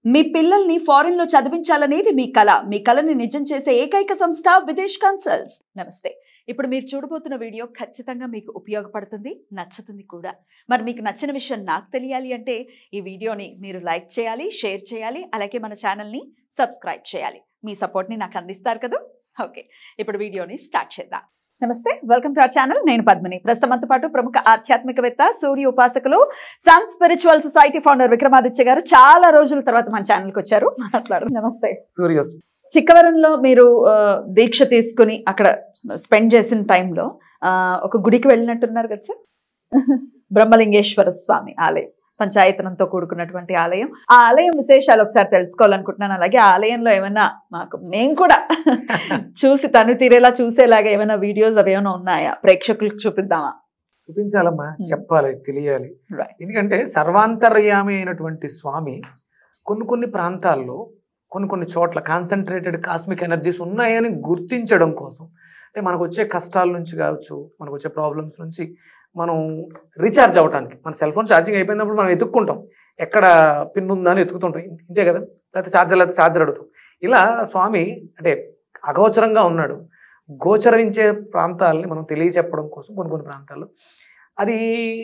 మీ పిల్లల్ని ఫారెన్ లో చదివించాలనేది మీ కల మీ కలని నిజం చేసే ఏకైక సంస్థ విదేశ్ కన్సల్ట్స్ నమస్తే ఇప్పుడు మీరు చూడబోతున్న వీడియో ఖచ్చితంగా మీకు ఉపయోగపడుతుంది నచ్చుతుంది కూడా మరి మీకు నచ్చిన విషయం నాకు తెలియాలి అంటే ఈ వీడియోని మీరు లైక్ చేయాలి షేర్ చేయాలి అలాగే మన ఛానల్ని సబ్స్క్రైబ్ చేయాలి మీ సపోర్ట్ని నాకు అందిస్తారు కదా ఓకే ఇప్పుడు వీడియోని స్టార్ట్ చేద్దాం నమస్తే వెల్కమ్ టు అవర్ ఛానల్ నేను పద్మిని ప్రస్తుతంతో పాటు ప్రముఖ ఆధ్యాత్మికవేత్త సూర్య ఉపాసకులు sun spiritual society founder Vikramaditya garu చాలా రోజుల తర్వాత మన ఛానల్కి వచ్చారు మాట్లాడు నమస్తే సూర్యోస్ చిక్కవరంలో మీరు ఆ, దీక్ష తీసుకుని అక్కడ స్పెండ్ చేసిన టైంలో ఆ, ఒక గుడికి వెళ్ళినట్టున్నారు కదా సార్ బ్రహ్మలింగేశ్వర స్వామి ఆలయం పంచాయతనంతో కూడుకున్నటువంటి ఆలయం ఆ ఆలయం విశేషాలు ఒకసారి తెలుసుకోవాలనుకుంటున్నాను అలాగే ఆ ఆలయంలో ఏమైనా మాకు మేము కూడా చూసి తను తీరేలా చూసేలాగా ఏమైనా వీడియోస్ అవి ఏమైనా ఉన్నాయా ప్రేక్షకులకు చూపిద్దామా చూపించాలమ్మా Hmm. చెప్పాలి తెలియాలి Right. ఎందుకంటే సర్వాంతర్యామి అయినటువంటి స్వామి కొన్ని కొన్ని ప్రాంతాల్లో కొన్ని కొన్ని చోట్ల కాన్సన్ట్రేటెడ్ కాస్మిక్ ఎనర్జీస్ ఉన్నాయని గుర్తించడం కోసం అంటే మనకు వచ్చే కష్టాల నుంచి కావచ్చు మనకు వచ్చే ప్రాబ్లమ్స్ నుంచి మనం రీఛార్జ్ అవ్వడానికి మన సెల్ ఫోన్ ఛార్జింగ్ అయిపోయినప్పుడు మనం ఎత్తుక్కుంటాం ఎక్కడ పిన్ ఉందా అని ఎత్తుకుతుంటాం ఇంతే కదా లేకపోతే ఛార్జర్ లేకపోతే ఛార్జర్ అడుగుతాం ఇలా స్వామి అంటే అగోచరంగా ఉన్నాడు గోచరించే ప్రాంతాలని మనం తెలియచెప్పడం కోసం కొన్ని కొన్ని ప్రాంతాల్లో అది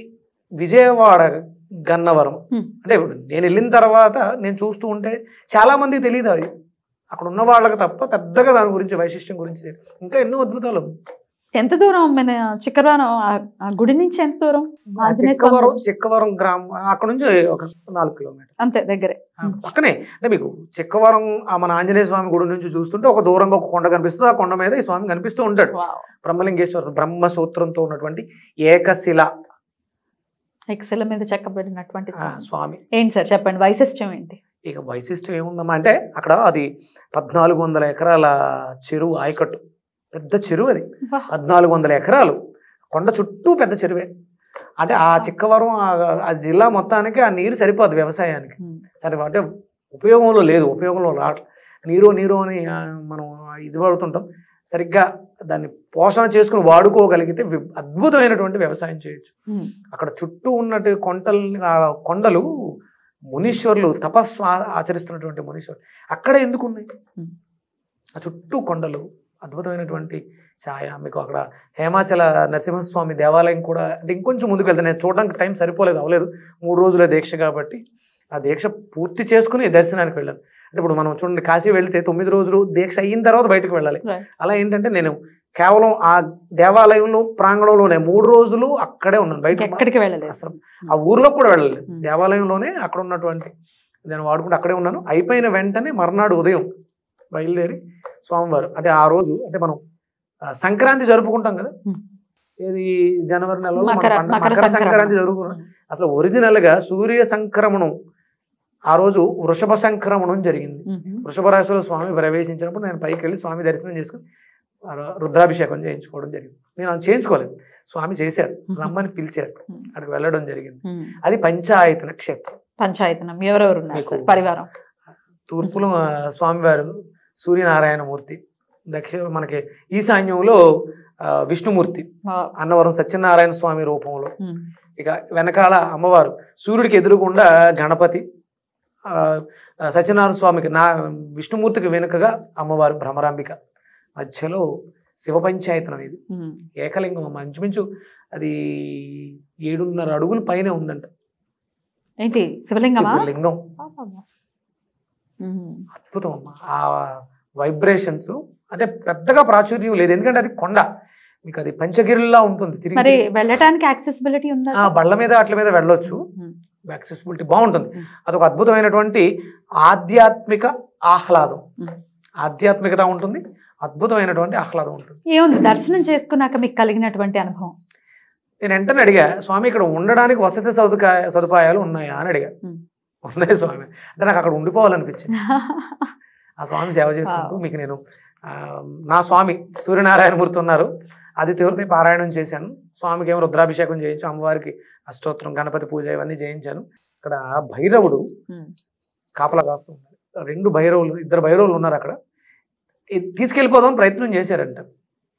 విజయవాడ గన్నవరం Hmm. అంటే ఇప్పుడు నేను వెళ్ళిన తర్వాత నేను చూస్తూ ఉంటే చాలా మందికి తెలియదు అది అక్కడ ఉన్న వాళ్ళకి తప్ప పెద్దగా దాని గురించి వైశిష్ట్యం గురించి తెలియదు ఇంకా ఎన్నో అద్భుతాలు ఎంత దూరం మన చిక్కవరం ఆ- ఆ గుడి నుంచి ఎంత దూరం ఆంజనేయ స్వామి చిక్కవరం చిక్కవరం గ్రామం అక్కడ నుంచి ఒక నాలుగు కిలోమీటర్ అంతే దగ్గరే పక్కనే అంటే మీకు చిక్కవరం ఆ మన ఆంజనేయ స్వామి గుడి నుంచి చూస్తుంటే ఒక దూరంగా ఒక కొండ కనిపిస్తుంది ఆ కొండ మీద ఈ స్వామి కనిపిస్తూ ఉంటాడు వావ్ బ్రహ్మలింగేశ్వర బ్రహ్మ సూత్రంతో ఉన్నటువంటి ఏకశిల ఎక్సెల్ మీద చెక్కబడినటువంటి ఆ, స్వామి స్వామి ఏంటి సార్ చెప్పండి వైశిష్ట్యం ఏంటి ఇక వైశిష్టం ఏముందమ్మా అంటే అక్కడ అది పద్నాలుగు వందల ఎకరాల చెరువు ఆయకట్టు పెద్ద చెరువు అది వాహ్. పద్నాలుగు వందల ఎకరాలు కొండ చుట్టూ పెద్ద చెరువే అంటే ఆ చిక్కవరం ఆ- ఆ జిల్లా మొత్తానికి ఆ నీరు సరిపోదు వ్యవసాయానికి ఉమ్. సరే అంటే ఉపయోగంలో లేదు ఉపయోగంలో రావట్లేదు నీరు నీరు అని ఆ, మనం ఇది పడుతుంటాం సరిగ్గా దాన్ని పోషణ చేసుకుని వాడుకోగలిగితే వి- అద్భుతమైనటువంటి వ్యవసాయం చేయొచ్చు ఉమ్. అక్కడ చుట్టూ ఉన్నట్టు కొండలు ఆ కొండలు మునీశ్వర్లు తపస్సు ఆ- ఆచరిస్తున్నటువంటి మునీశ్వర్లు అక్కడ ఎందుకు ఉన్నాయి Hmm. ఆ చుట్టూ కొండలు అద్భుతమైనటువంటి ఛాయ మీకు అక్కడ హేమాచల నరసింహస్వామి దేవాలయం కూడా అంటే ఇంకొంచెం ముందుకు వెళ్తే నేను చూడడానికి టైం సరిపోలేదు అవ్వలేదు మూడు రోజుల దీక్ష కాబట్టి ఆ దీక్ష పూర్తి చేసుకుని దర్శనానికి వెళ్ళాను అంటే ఇప్పుడు మనం చూడండి కాశీ వెళ్తే తొమ్మిది రోజులు దీక్ష అయిన తర్వాత బయటకు వెళ్ళాలి Right. అలా ఏంటంటే నేను కేవలం ఆ దేవాలయంలో ప్రాంగణంలోనే మూడు రోజులు అక్కడే ఉన్నాను బయట ఎక్కడికి వెళ్ళలేదు అసలు ఆ ఊర్లో కూడా వెళ్ళలేదు Hmm. దేవాలయంలోనే అక్కడ ఉన్నటువంటి నేను వాడుకుంటూ అక్కడే ఉన్నాను అయిపోయిన వెంటనే మర్నాడు ఉదయం బయలుదేరి స్వామివారు అంటే ఆ రోజు అంటే మనం ఆ, సంక్రాంతి జరుపుకుంటాం కదా Hmm. ఏది జనవరి నెలలో మన మకర పండగ- మకర మకర సంక్రమణ. సంక్రాంతి జరుగుతున్నాం అసలు ఒరిజినల్ గా సూర్య సంక్రమణం ఆ రోజు వృషభ సంక్రమణం జరిగింది ఉమ్. వృషభ రాశిలో స్వామి ప్రవేశించినప్పుడు నేను పైకి వెళ్ళి స్వామి దర్శనం చేసుకుని ఆ రు- రుద్రాభిషేకం చేయించుకోవడం జరిగింది నేను అది చేయించుకోలేదు స్వామి చేశారు రమ్మని పిలిచారు ఉమ్. అక్కడికి వెళ్ళడం జరిగింది ఉమ్. అది పంచాయతన క్షేత్రం పంచాయతనం ఎవరెవరు ఉన్నారు మీకు- సార్ పరివారం తూర్పులో ఆ, స్వామివారు సూర్యనారాయణమూర్తి దక్షిణ మనకి ఈశాన్యంలో ఆ, విష్ణుమూర్తి వావ్. అన్నవరం సత్యనారాయణ స్వామి రూపంలో ఉమ్. ఇక వెనకాల అమ్మవారు సూర్యుడికి ఎదురుగుండా గణపతి ఆ, ఆ, సత్యనారాయణ స్వామికి నా విష్ణుమూర్తికి వెనుకగా అమ్మవారు భ్రమరాంబిక మధ్యలో శివ పంచాయతనం ఇది ఉమ్. ఏకలింగం అమ్మ ఇంచుమించు అది ఏడున్నర అడుగుల పైన ఉందంట ఏంటి శివలింగమా శివలింగం ఉమ్. అద్భుతం అమ్మ ఆ వైబ్రేషన్స్ అంటే పెద్దగా ప్రాచుర్యం లేదు ఎందుకంటే అది కొండ మీకు అది పంచగిరిలా ఉంటుంది మరి తిరిగి వెళ్ళటానికి యాక్సెసిబిలిటీ ఉందా ఆ సార్? బళ్ళ మీద అట్ల మీద వెళ్ళొచ్చు ఉమ్. యాక్సెసిబిలిటీ బాగుంటుంది Hmm. అదొక అద్భుతమైనటువంటి ఆధ్యాత్మిక ఆహ్లాదం Hmm. ఆధ్యాత్మికత ఉంటుంది అద్భుతమైనటువంటి ఆహ్లాదం ఉంటుంది ఏముంది దర్శనం చేసుకున్నాక మీకు కలిగినటువంటి అనుభవం నేను వెంటనే అడిగా స్వామి ఇక్కడ ఉండడానికి వసతి సదుపాయ సదుపాయాలు ఉన్నాయా అని అడిగా Hmm. ఉన్నాయి స్వామి అంటే నాకు అక్కడ ఉండిపోవాలనిపించింది ఆ స్వామి సేవ చేసుకుంటూ Wow. మీకు నేను ఆ, నా స్వామి సూర్యనారాయణమూర్తి ఉన్నారు అది తీవ్రత పారాయణం చేశాను స్వామికి ఏమో రుద్రాభిషేకం చేయించు అమ్మవారికి అష్టోత్తరం గణపతి పూజ ఇవన్నీ చేయించాను ఇక్కడ భైరవుడు ఉమ్. కాపలా కాస్తూ ఉన్నాడు రెండు భైరవులు ఇద్దరు భైరవులు ఉన్నారు అక్కడ ఇది తీసుకెళ్ళిపోదాం ప్రయత్నం చేశారంట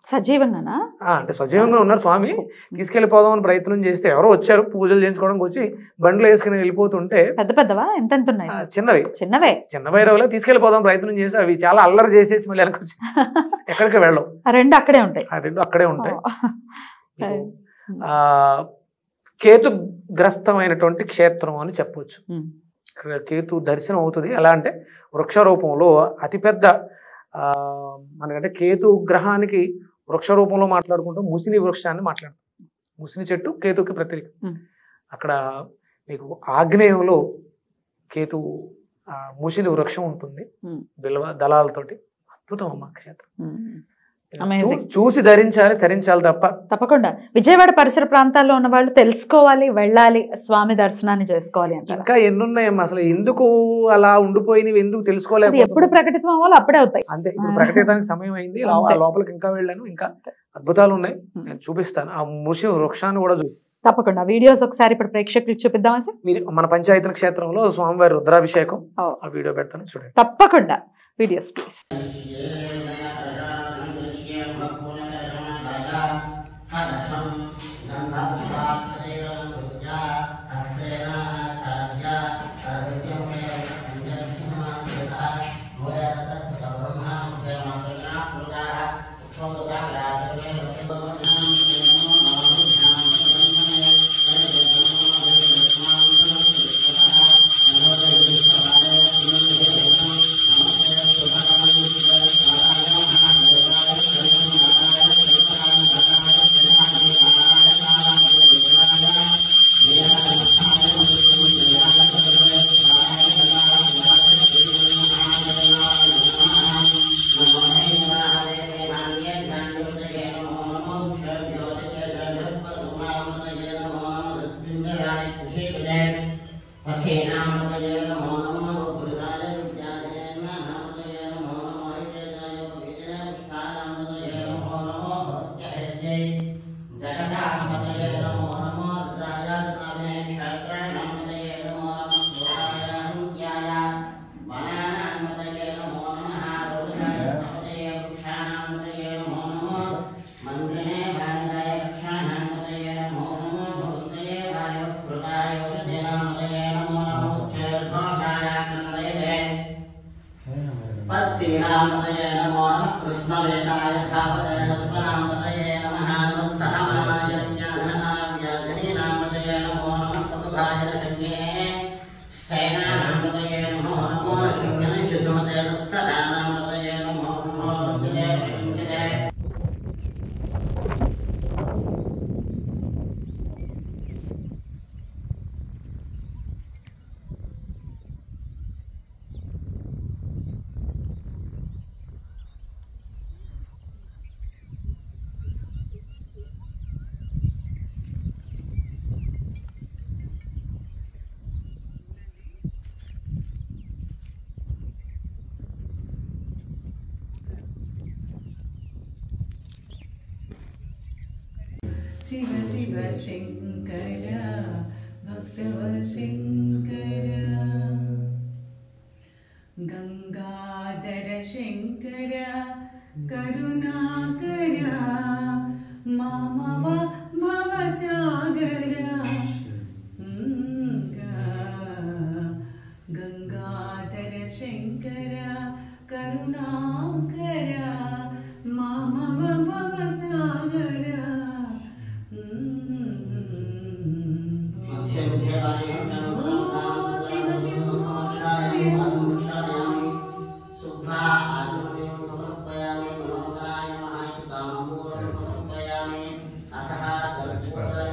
సజీవంగానా ఆ, అంటే సజీవంగా ఉన్నారు స్వామి తీసుకెళ్ళిపోదామని ప్రయత్నం చేస్తే ఎవరో వచ్చారు పూజలు చేయించుకోవడానికి వచ్చి బండ్లు వేసుకుని వెళ్ళిపోతుంటే పెద్ద పెద్దవా ఎంత ఎంత ఉన్నాయి ఆ, సార్? చిన్నవి చిన్నవే చిన్న భైరవులో తీసుకెళ్ళిపోదాం ప్రయత్నం చేసి అవి చాలా అల్లరి చేసేసి మళ్ళీ వెనక్కి వచ్చి ఎక్కడికి వెళ్ళవు ఆ రెండు అక్కడే ఉంటాయి ఆ రెండు అక్కడే ఉంటాయి ఓ. మీకు, ఆ కేతుగ్రస్తమైనటువంటి క్షేత్రం అని చెప్పొచ్చు ఉమ్. ఇక్కడ కేతు దర్శనం అవుతుంది ఎలా అంటే వృక్ష రూపంలో అతిపెద్ద ఆ, మనకంటే కేతు గ్రహానికి వృక్ష రూపంలో మాట్లాడుకుంటాం ముసిని వృక్షాన్ని మాట్లాడతాం ముసిని చెట్టు కేతుకి ప్రతీక Hmm. అక్కడ మీకు ఆగ్నేయంలో కేతు ఆ, ముసిని వృక్షం ఉంటుంది Hmm. బిల్వ దళాలతోటి అద్భుతం అమ్మ క్షేత్రం ఉమ్. చూ- Amazing. చూసి ధరించాలి ధరించాలి తప్ప తప్పకుండా విజయవాడ పరిసర ప్రాంతాల్లో ఉన్న వాళ్ళు తెలుసుకోవాలి వెళ్ళాలి స్వామి దర్శనాన్ని చేసుకోవాలి అంటారు ఇంకా ఎన్నున్నాయమ్మా అసలు ఎందుకు అలా ఉండిపోయినవి ఎందుకు అది తెలుసుకోలేకపోతున్నాం ఎప్పుడు ప్రకటితం అవ్వాలో అప్పుడే అవుతాయి అంతే ఇప్పుడు ఆ. ప్రకటించడానికి సమయం అయింది లో- ఆ అంతే. లోపలికి ఇంకా వెళ్ళాను ఇంకా అద్భుతాలు ఉన్నాయి Hmm. నేను చూపిస్తాను ఆ ముషి వృక్షాన్ని కూడా చూపిస్తాను తప్పకుండా వీడియోస్ ఒకసారి ఇప్పుడు ప్రేక్షకులకు చూపిద్దామా సార్ మీరు మన పంచాయతన క్షేత్రంలో స్వామివారి రుద్రాభిషేకం ఓ. ఆ వీడియో పెడతాను చూడండి తప్పకుండా వీడియోస్ ప్లీజ్ పత్తినామదయే నమో నమః కృష్ణవేదాయ ధావదే సత్వనామదయే నమః నమః సహమాయ వ్యాఘ్రీనామదయే నమో నమః పటుభాయ సంగే స్థైనామదయే నమో నమో శంగన శుద్ధమదే స్తరానామదయే నమో నమో రుద్రే పంచదే शिव शिव शङ्कर भक्तव शङ्कर गङ्गाधर शङ्कर करुणाकर मामव भवसागर गङ्गाधर शङ्कर करुणाकर मामव भवसागर మధ్య మధ్య శివ శివ శుద్ధా ఆచమనీయం సమర్పయామి మనోహరాయ మహాయుతామూలం సమర్పయామి అతః కర్పూర